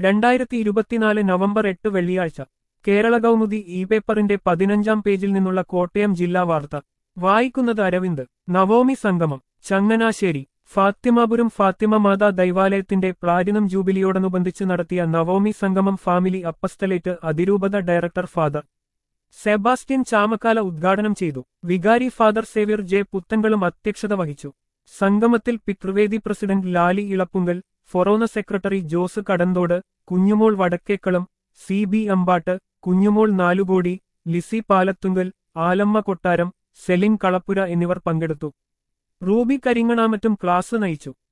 രണ്ടായിരത്തി ഇരുപത്തിനാല് നവംബർ എട്ട് വെള്ളിയാഴ്ച കേരള കൗമുദി ഇ പേപ്പറിന്റെ പതിനഞ്ചാം പേജിൽ നിന്നുള്ള കോട്ടയം ജില്ലാ വാർത്ത വായിക്കുന്നത് അരവിന്ദ് നവോമി സംഗമം ചങ്ങനാശ്ശേരി ഫാത്തിമാപുരം ഫാത്തിമ മാതാ ദൈവാലയത്തിന്റെ പ്ലാറ്റിനം ജൂബിലിയോടനുബന്ധിച്ച് നടത്തിയ നവോമി സംഗമം ഫാമിലി അപ്പസ്തലേറ്റ് അതിരൂപത ഡയറക്ടർ ഫാദർ സെബാസ്റ്റ്യൻ ചാമക്കാല ഉദ്ഘാടനം ചെയ്തു വികാരി ഫാദർ സേവ്യർ ജെ പുത്തൻകളും അധ്യക്ഷത വഹിച്ചു സംഗമത്തിൽ Pithruvedi president Lali Elappunkal forane secretary Jose Kadanthodu Kunjumol Vadakkekalam C B Ambattu Kunjumol Nalukody Lissy Palathunkal Alamma Kottaram Celine കളപ്പുര എന്നിവർ പങ്കെടുത്തു റൂബി കരിങ്ങണാമറ്റും ക്ലാസ് നയിച്ചു